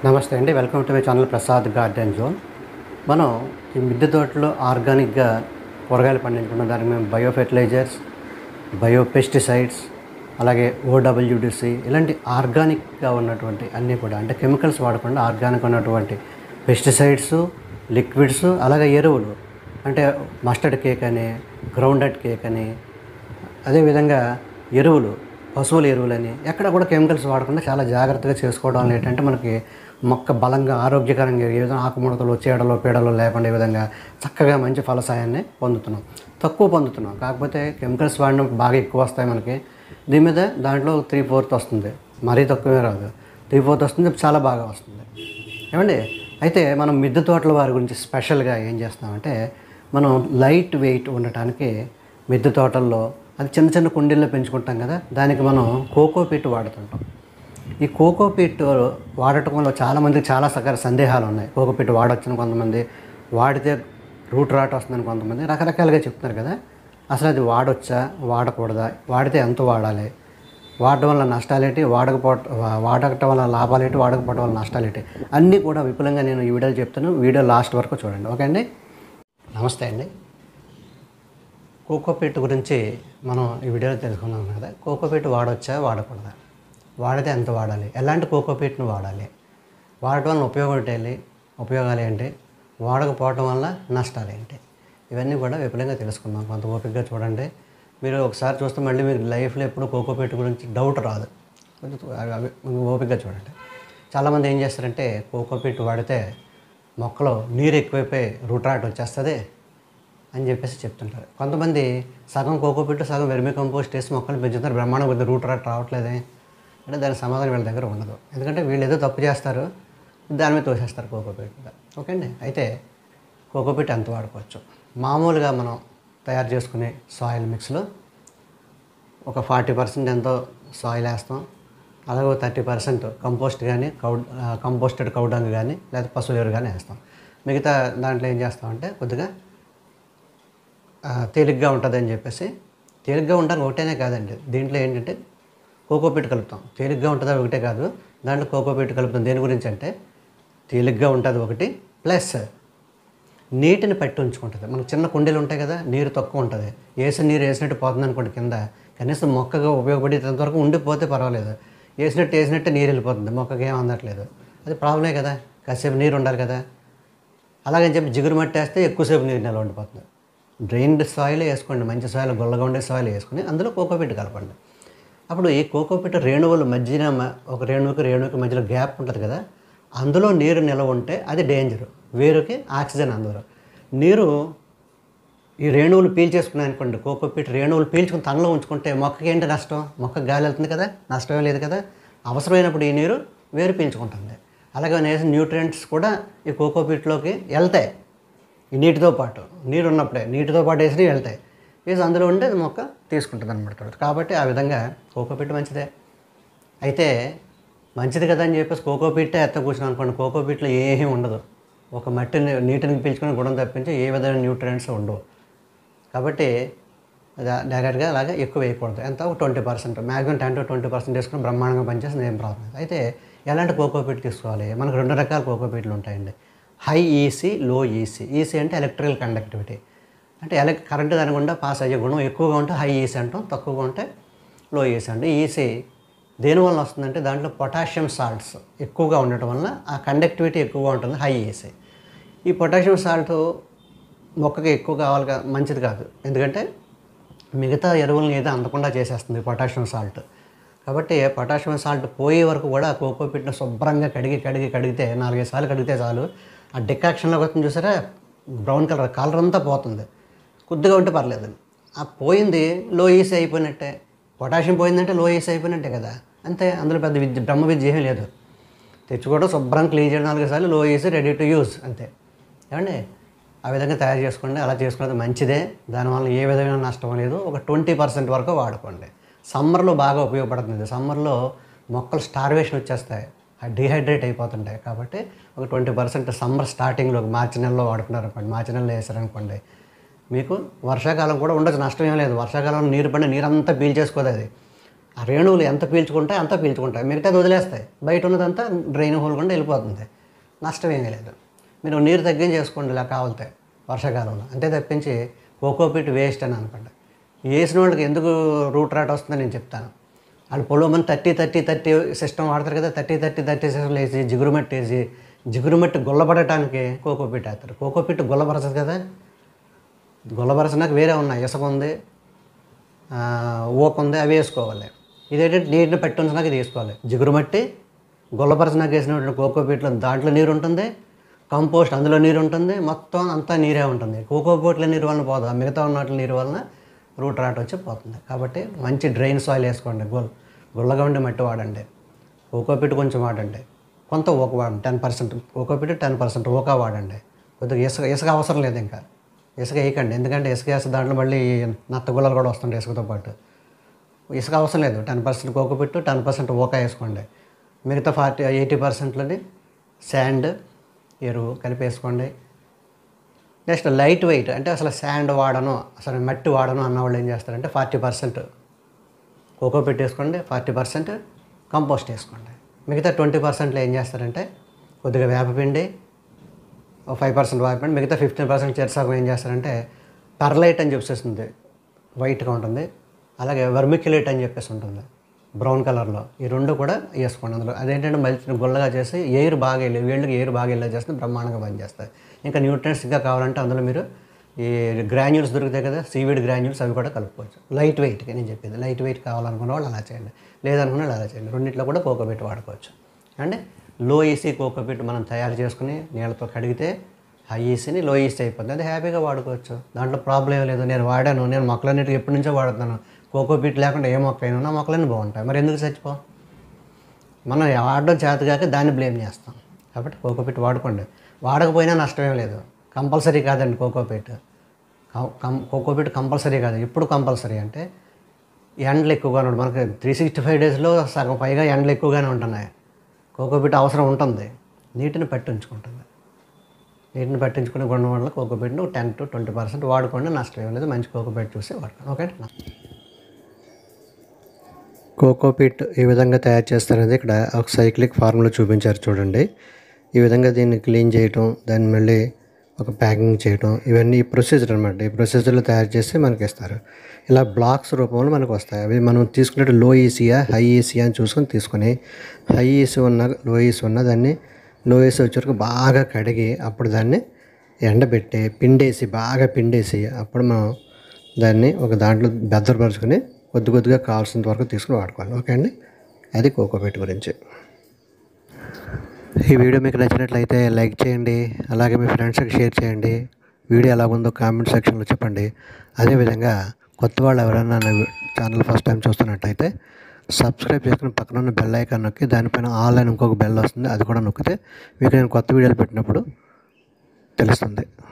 నమస్తే అండి welcome to my channel Prasad garden zone మనం ఈ మిద్దె తోటలో ఆర్గానిక్గా కూరగాయలు పండించుకున్న దానికి మేము బయో ఫెర్టిలైజర్స్ బయో పెస్టిసైడ్స్ అలాగే ఓడబ్ల్యూడిసి ఇలాంటి ఆర్గానిక్గా ఉన్నటువంటి అన్నీ కూడా అంటే కెమికల్స్ వాడకుండా ఆర్గానిక్ ఉన్నటువంటి పెస్టిసైడ్స్ లిక్విడ్స్ అలాగే ఎరువులు అంటే మస్టర్డ్ కేక్ అని గ్రౌండెడ్ కేక్ అని అదేవిధంగా ఎరువులు పశువుల ఎరువులని ఎక్కడ కూడా కెమికల్స్ వాడకుండా చాలా జాగ్రత్తగా చేసుకోవడం వల్ల ఏంటంటే మనకి మొక్క బలంగా ఆరోగ్యకరంగా ఏ విధంగా ఆకుముడతలు చీడలు పీడలు లేకుండా ఈ విధంగా చక్కగా మంచి ఫలసాయాన్ని పొందుతున్నాం తక్కువ పొందుతున్నాం కాకపోతే కెమికల్స్ వాడడం బాగా ఎక్కువ వస్తాయి మనకి దీని మీద దాంట్లో త్రీ ఫోర్త్ వస్తుంది మరీ తక్కువే రాదు త్రీ ఫోర్త్ వస్తుంది చాలా బాగా వస్తుంది ఏమండి అయితే మనం మిద్దె తోటల వారి గురించి స్పెషల్గా ఏం చేస్తామంటే మనం లైట్ వెయిట్ ఉండటానికి మిద్దె తోటల్లో అది చిన్న చిన్న కుండీల్లో పెంచుకుంటాం కదా దానికి మనం కోకో పీట్ వాడుతుంటాం ఈ కోకో పీట్ వాడటం వల్ల చాలామందికి చాలా సకర సందేహాలు ఉన్నాయి కోకో పీట్ వాడొచ్చని కొంతమంది వాడితే రూట్ రాట్ వస్తుందని కొంతమంది రకరకాలుగా చెప్తున్నారు కదా అసలు అది వాడొచ్చా వాడకూడదా వాడితే ఎంత వాడాలి వాడడం వల్ల నష్టాలేంటి వాడకపోవటం వాడటం వల్ల లాభాలేంటి వాడకపోవడం వల్ల నష్టాలేంటి అన్నీ కూడా విపులంగా నేను ఈ వీడియోలో చెప్తాను వీడియో లాస్ట్ వరకు చూడండి ఓకే అండి నమస్తే అండి కోకోపీట్ గురించి మనం ఈ వీడియోలో తెలుసుకున్నాం కదా కోకోపీట్ వాడొచ్చా వాడకూడదా వాడితే ఎంత వాడాలి ఎలాంటి కోకోపీట్ను వాడాలి వాడటం వల్ల ఉపయోగం ఏంటి ఉపయోగాలు ఏంటి వాడకపోవటం వల్ల నష్టాలు ఏంటి ఇవన్నీ కూడా విపులంగా తెలుసుకుందాం కొంత ఓపికగా చూడండి మీరు ఒకసారి చూస్తే మళ్ళీ మీకు లైఫ్లో ఎప్పుడు కోకోపీట్ గురించి డౌట్ రాదు కొంచెం అవి- అవి ఓపికగా చూడండి చాలామంది ఏం చేస్తారంటే కోకోపీట్ వాడితే మొక్కలో నీరు ఎక్కువైపోయి రూట్ రాట్ వచ్చేస్తుంది అని చెప్పేసి చెప్తుంటారు కొంతమంది సగం కోకోపీట్ సగం వెర్మి కంపోస్ట్ వేసి మొక్కలు పెంచుతారు బ్రహ్మాండం కొద్దిగా రూట్ రాట్ రావట్లేదే అంటే దానికి సమాధానం వీళ్ళ దగ్గర ఉండదు ఎందుకంటే వీళ్ళు ఏదో తప్పు చేస్తారు దాని మీద తోసేస్తారు కోకోపీట్ మీద ఓకే అండి అయితే కోకోపీట్ ఎంత వాడుకోవచ్చు మామూలుగా మనం తయారు చేసుకునే సాయిల్ మిక్స్లో ఒక ఫార్టీ పర్సెంట్ ఎంతో సాయిల్ వేస్తాం అలాగే ఒక థర్టీ పర్సెంట్ కంపోస్ట్ కానీ కౌ కంపోస్టెడ్ కౌడంగ్ కానీ లేదా పశువుల ఎరువు కానీ వేస్తాం మిగతా దాంట్లో ఏం చేస్తామంటే కొద్దిగా ఆ, తేలిగ్గా ఉంటుంది అని చెప్పేసి తేలిగ్గా ఉండడానికి ఒకటేనే కాదండి దీంట్లో ఏంటంటే కోకోపీట్ కలుపుతాం తేలిగ్గా ఉంటుంది ఒకటే కాదు దాంట్లో కోకోపీట్ కలుపుతాం దేని గురించి అంటే తేలిగ్గా ఉంటుంది ఒకటి ప్లస్ నీటిని పట్టి ఉంచుకుంటుంది మనకు చిన్న కుండీలు ఉంటాయి కదా నీరు తక్కువ ఉంటుంది వేసిన నీరు వేసినట్టు పోతుంది అనుకోండి కింద కనీసం మొక్కగా ఉపయోగపడేంత వరకు ఉండిపోతే పర్వాలేదు వేసినట్టు వేసినట్టు నీరు వెళ్ళిపోతుంది మొక్కకి ఏం అందట్లేదు అది ప్రాబ్లమే కదా కాసేపు నీరు ఉండాలి కదా అలాగని చెప్పి జిగురు మట్టి వేస్తే ఎక్కువసేపు నీరు నిల్వ ఉండిపోతుంది డ్రైన్డ్ సాయిల్ వేసుకోండి మంచి సాయిల్ గుల్లగా ఉండే సాయిల్ వేసుకుని అందులో కోకోపీట్ కలపండి అప్పుడు ఈ కోకోపీట్ రేణువుల మధ్యన మ- ఒక రేణువుకి రేణువుకి మధ్యలో గ్యాప్ ఉంటుంది కదా అందులో నీరు నిల్వ ఉంటే అది డేంజర్ వేరుకి ఆక్సిజన్ అందులో నీరు ఈ రేణువులు పీల్చేసుకున్నాయి అనుకోండి కోకోపీట్ రేణువులు పీల్చుకుని తనలో ఉంచుకుంటే మొక్కకి ఏంటి నష్టం మొక్క గాలి వెళ్తుంది కదా నష్టమే లేదు కదా అవసరమైనప్పుడు ఈ నీరు వేరు పీల్చుకుంటుంది అలాగే వేసిన న్యూట్రియంట్స్ కూడా ఈ కోకోపీట్లోకి వెళ్తాయి ఈ నీటితో పాటు నీరు ఉన్నప్పుడే నీటితో పాటు వేసి వెళ్తాయి వేసి అందులో ఉంటే అది మొక్క తీసుకుంటుంది అనమాట తర్వాత కాబట్టి ఆ విధంగా కోకోపీట్ మంచిదే అయితే మంచిది కదా అని చెప్పేసి కోకోపీటే ఎత్త కూర్చున్నాం అనుకోండి కోకోపీట్లో ఏమీ ఉండదు ఒక మట్టిని నీటిని పీల్చుకుని గుణం తప్పించి ఏ విధమైన న్యూట్రియంట్స్ ఉండవు కాబట్టి డా- డైరెక్ట్గా అలాగే ఎక్కువ వేయకూడదు ఎంత ఒక twenty percent maximum ten to twenty percent వేసుకుని బ్రహ్మాండంగా పనిచేస్తుంది ఏం ప్రాబ్లం లేదు అయితే ఎలాంటి కోకోపీట్ తీసుకోవాలి మనకు రెండు రకాల కోకోపీట్లు ఉంటాయండి high EC low EC EC అంటే ఎలక్ట్రికల్ కండక్టివిటీ అంటే ఎలక్ కరెంటు దాని గుండా పాస్ అయ్యే గుణం ఎక్కువగా ఉంటే హై ఈసీ అంటాం తక్కువగా ఉంటే లో ఈసీ అంటే ఈసీ దేనివల్ల వస్తుందంటే దాంట్లో పొటాషియం సాల్ట్స్ ఎక్కువగా ఉండటం వల్ల ఆ కండక్టివిటీ ఎక్కువగా ఉంటుంది హై ఈసీ ఈ పొటాషియం సాల్ట్ మొక్కకి ఎక్కువ కావాలి కా- మంచిది కాదు ఎందుకంటే మిగతా ఎరువులను ఏదో అందకుండా చేసేస్తుంది పొటాషియం సాల్ట్ కాబట్టి పొటాషియం సాల్ట్ పోయే వరకు కూడా ఆ కోకో పిట్ను శుభ్రంగా కడిగి కడిగి కడిగితే నాలుగైదు సార్లు కడిగితే చాలు ఆ డికాక్షన్లోకి వస్తుంది చూసారా బ్రౌన్ కలర్ కలర్ అంతా పోతుంది కొద్దిగా ఉంటే పర్లేదు ఆ పోయింది లో ఈసీ అయిపోయినట్టే పొటాషియం పోయిందంటే లో ఈసీ అయిపోయినట్టే కదా అంతే అందులో పెద్ద విద్య బ్రహ్మ విద్య ఏమీ లేదు తెచ్చుకోవడం శుభ్రం క్లీన్ చేయడం నాలుగు సార్లు లో ఈసీ రెడీ టు యూజ్ అంతే ఏమండి ఆ విధంగా తయారు చేసుకోండి అలా చేసుకున్నది మంచిదే దానివల్ల ఏ విధమైన నష్టం లేదు ఒక ట్వంటీ పర్సెంట్ వరకు వాడుకోండి సమ్మర్లో బాగా ఉపయోగపడుతుంది సమ్మర్లో మొక్కలు స్టార్వేషన్ వచ్చేస్తాయి డిహైడ్రేట్ అయిపోతుంటాయి కాబట్టి ఒక ట్వంటీ పర్సెంట్ సమ్మర్ స్టార్టింగ్లో మార్చి నెలలో వాడుకున్నారు అనుకోండి మార్చి నెలలో వేసారనుకోండి మీకు వర్షాకాలం కూడా ఉండొచ్చు నష్టం ఏం లేదు వర్షాకాలంలో నీరు పడిన నీరంతా పీల్చేసుకోదు అది ఆ రేణువులు ఎంత పీల్చుకుంటాయి అంత పీల్చుకుంటాయి మిగతాది వదిలేస్తాయి బయట ఉన్నదంతా డ్రైన్ హోల్ కూడా వెళ్ళిపోతుంది నష్టం ఏమీ లేదు మీరు నీరు తగ్గించేసుకోండి ఇలా కావాలితే వర్షాకాలంలో అంతే తప్పించి కోకోపీట్ వేస్ట్ అని అనుకోండి వేసిన వాళ్ళకి ఎందుకు రూట్ రాట్ వస్తుందని నేను చెప్తాను వాళ్ళు పొలం మంది థర్టీ థర్టీ థర్టీ సిస్టమ్ వాడతారు కదా థర్టీ థర్టీ థర్టీ సిస్టమ్ వేసి జిగురుమట్టి వేసి జిగురుమట్టి గుల్లబడటానికి కోకోపీట్ వేస్తారు కోకోపీట్ గుల్లబరచదు కదా గుల్లబరచడానికి వేరే ఉన్నాయి ఇసుక ఉంది ఆ, ఓక ఉంది అవి వేసుకోవాలి ఇదేంటంటే నీటిని పెట్టి ఉంచినాక ఇది వేసుకోవాలి జిగురు మట్టి గుల్లపరచనాక వేసినటువంటి కోకోపీట్లో దాంట్లో నీరు ఉంటుంది కంపోస్ట్ అందులో నీరు ఉంటుంది మొత్తం అంతా నీరే ఉంటుంది కోకోపీట్ల నీరు వలన పోదు ఆ మిగతా ఉన్నట్ల నీరు వలన రూట్ రాట్ వచ్చి పోతుంది కాబట్టి మంచి డ్రైన్ సాయిల్ వేసుకోండి గుల్ గుల్లగా ఉండే మట్టి వాడండి కోకోపీట్ కొంచెం వాడండి కొంత ఓక వాడండి ten percent cocopeat ten percent ఓకా వాడండి కొద్దిగా ఇసుక ఇసుక అవసరం లేదు ఇంకా ఇసుక వేయకండి ఎందుకంటే ఇసుక వేస్తే దాంట్లో మళ్ళీ నత్త గుల్లలు కూడా వస్తుంటాయి ఇసుకతో పాటు ఇసుక అవసరం లేదు ten percent cocopeat ten percent ఓకా వేసుకోండి మిగతా ఫార్టీ ఎయిటీ పర్సెంట్లోని శాండ్ ఎరువు కలిపి వేసుకోండి నెక్స్ట్ లైట్ వెయిట్ అంటే అసలు శాండ్ వాడను అసలు మట్టి వాడను అన్న వాళ్ళు ఏం చేస్తారంటే ఫార్టీ పర్సెంట్ కోకో పెట్టేసుకోండి ఫార్టీ పర్సెంట్ కంపోస్ట్ వేసుకోండి మిగతా ట్వంటీ పర్సెంట్లో ఏం చేస్తారంటే కొద్దిగా వేపపిండి ఒక ఫైవ్ పర్సెంట్ వేపపిండి మిగతా ఫిఫ్టీన్ పర్సెంట్ చెరసాగం ఏం చేస్తారంటే పర్లైట్ అని చెప్పేస్తుంది వైట్గా ఉంటుంది అలాగే వర్మిక్యులేట్ అని చెప్పేసి ఉంటుంది బ్రౌన్ కలర్లో ఈ రెండు కూడా వేసుకోండి అందులో అదేంటంటే మల్చి గుల్లగా చేసి ఎయిర్ బాగా వెళ్ళి వేళ్ళకి ఎయిర్ బాగా వెళ్ళే చేస్తే బ్రహ్మాండంగా పనిచేస్తాయి ఇంకా న్యూట్రియంట్స్ ఇంకా కావాలంటే అందులో మీరు ఈ గ్రాన్యూల్స్ దొరుకుతాయి కదా సీవీడ్ గ్రాన్యూల్స్ అవి కూడా కలుపుకోవచ్చు లైట్ వెయిట్కి నేను చెప్పింది లైట్ వెయిట్ కావాలనుకున్న వాళ్ళు అలా చేయండి లేదనుకున్న వాళ్ళు అలా చేయండి రెండిట్లో కూడా కోకోబెట్ వాడుకోవచ్చు అండి లో ఈసీ కోకోబెట్ మనం తయారు చేసుకుని నీళ్ళతో కడిగితే హై ఈసీని లో ఈసీ అయిపోతుంది అది హ్యాపీగా వాడుకోవచ్చు దాంట్లో ప్రాబ్లం ఏం లేదు నేను వాడాను నేను మొక్కలన్నిటికీ ఎప్పటి నుంచో వాడుతున్నాను కోకోపీట్ లేకుండా ఏ మొక్క అయినా నా మొక్కలన్నీ బాగుంటాయి మరి ఎందుకు చచ్చిపో మనం వాడడం చేతగాక దాన్ని బ్లేమ్ చేస్తాం కాబట్టి కోకోపీట్ వాడుకోండి వాడకపోయినా నష్టమేం లేదు కంపల్సరీ కాదండి కోకోపీట్ కం- కం కోకోపీట్ కంపల్సరీ కాదు ఇప్పుడు కంపల్సరీ అంటే ఎండలు ఎక్కువగానే ఉంటుంది మనకి త్రీ సిక్స్టీ ఫైవ్ డేస్లో సగం పైగా ఎండలు ఎక్కువగానే ఉంటున్నాయి కోకోపీట్ అవసరం ఉంటుంది నీటిని పట్టించుకుంటుంది నీటిని పట్టించుకునే గుణం వల్ల కోకోపీట్ని టెన్ టు ట్వంటీ పర్సెంట్ వాడుకోండి నష్టం ఏం లేదు మంచి కోకోపీట్ చూసి వాడుకోండి ఓకే కోకోపీట్ ఏ విధంగా తయారు చేస్తారనేది ఇక్కడ ఒక సైక్లిక్ ఫార్ములా చూపించారు చూడండి ఈ విధంగా దీన్ని క్లీన్ చేయటం దాన్ని మళ్ళీ ఒక ప్యాకింగ్ చేయటం ఇవన్నీ ఈ ప్రొసీజర్ అనమాట ఈ ప్రొసీజర్లో తయారు చేసి మనకి ఇస్తారు ఇలా బ్లాక్స్ రూపంలో మనకు వస్తాయి అవి మనం తీసుకున్నట్టు లో ఈసీయా హై ఈసీయా అని చూసుకొని తీసుకొని హై ఈసీ ఉన్న లో ఈసీ ఉన్న దాన్ని లో ఈసీ వచ్చే వరకు బాగా కడిగి అప్పుడు దాన్ని ఎండబెట్టి పిండేసి బాగా పిండేసి అప్పుడు మనం దాన్ని ఒక దాంట్లో బెద్దరపరుచుకొని కొద్ది కొద్దిగా కావాల్సినంత వరకు తీసుకుని వాడుకోవాలి ఓకే అండి అది కోకోపీట్ గురించి ఈ వీడియో మీకు నచ్చినట్లయితే లైక్ చేయండి అలాగే మీ ఫ్రెండ్స్కి షేర్ చేయండి వీడియో ఎలా ఉందో కామెంట్ సెక్షన్లో చెప్పండి అదేవిధంగా కొత్త వాళ్ళు ఎవరైనా నా ఛానల్ ఫస్ట్ టైం చూస్తున్నట్టయితే సబ్స్క్రైబ్ చేసుకుని పక్కన ఉన్న బెల్ ఐకాన్ నొక్కి దానిపైన ఆల్ అని ఇంకొక బెల్ వస్తుంది అది కూడా నొక్కితే మీకు నేను కొత్త వీడియోలు పెట్టినప్పుడు తెలుస్తుంది